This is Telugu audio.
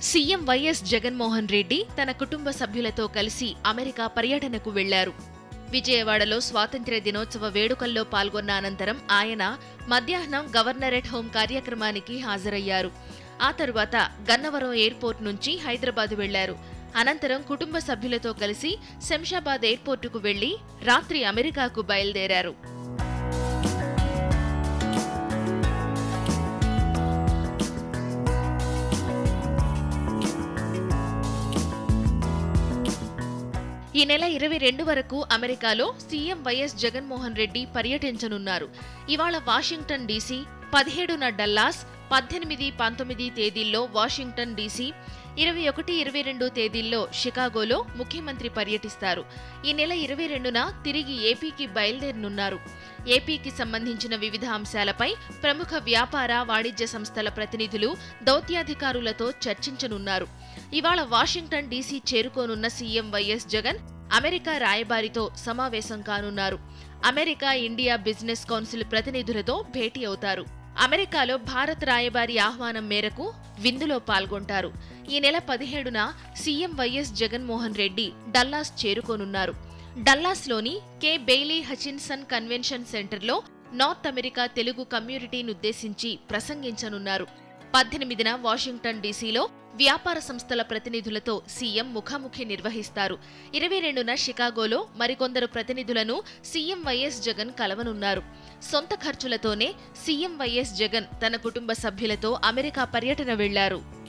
సీఎం వైఎస్ జగన్మోహన్ రెడ్డి తన కుటుంబ సభ్యులతో కలిసి అమెరికా పర్యటనకు వెళ్లారు విజయవాడలో స్వాతంత్ర్య దినోత్సవ వేడుకల్లో పాల్గొన్న అనంతరం ఆయన మధ్యాహ్నం గవర్నరేట్ హోం కార్యక్రమానికి హాజరయ్యారు ఆ తరువాత గన్నవరం ఎయిర్పోర్ట్ నుంచి హైదరాబాద్ వెళ్లారు అనంతరం కుటుంబ సభ్యులతో కలిసి శంషాబాద్ ఎయిర్పోర్టుకు వెళ్లి రాత్రి అమెరికాకు బయలుదేరారు ఈ నెల ఇరవై రెండు వరకు అమెరికాలో సీఎం వైఎస్ జగన్మోహన్ రెడ్డి పర్యటించనున్నారు ఇవాళ వాషింగ్టన్ డీసీ పదిహేడున డల్లాస్ పద్దెనిమిది పంతొమ్మిది తేదీల్లో వాషింగ్టన్ డీసీ ఇరవై ఒకటి ఇరవై రెండు తేదీల్లో షికాగోలో ముఖ్యమంత్రి పర్యటిస్తారు ఈ నెల ఇరవై రెండున తిరిగి ఏపీకి బయలుదేరనున్నారు ఏపీకి సంబంధించిన వివిధ అంశాలపై ప్రముఖ వ్యాపార వాణిజ్య సంస్థల ప్రతినిధులు దౌత్యాధికారులతో చర్చించనున్నారు ఇవాళ వాషింగ్టన్ డీసీ చేరుకోనున్న సీఎం వైఎస్ జగన్ అమెరికా రాయబారితో సమావేశం కానున్నారు అమెరికా ఇండియా బిజినెస్ కౌన్సిల్ ప్రతినిధులతో భేటీ అవుతారు అమెరికాలో భారత్ రాయబారి ఆహ్వానం మేరకు విందులో పాల్గొంటారు ఈ నెల పదిహేడున CM YS Jaganmohan Reddy Dallas చేరుకోనున్నారు డల్లాస్లోని కె బెయిలీ హచిన్సన్ కన్వెన్షన్ సెంటర్లో నార్త్ అమెరికా తెలుగు కమ్యూనిటీనుద్దేశించి ప్రసంగించనున్నారు పద్దెనిమిదిన వాషింగ్టన్ డీసీలో వ్యాపార సంస్థల ప్రతినిధులతో సీఎం ముఖాముఖి నిర్వహిస్తారు ఇరవై రెండున షికాగోలో మరికొందరు ప్రతినిధులను సీఎం వైఎస్ జగన్ కలవనున్నారు సొంత ఖర్చులతోనే సీఎం వైఎస్ జగన్ తన కుటుంబ సభ్యులతో అమెరికా పర్యటన వెళ్లారు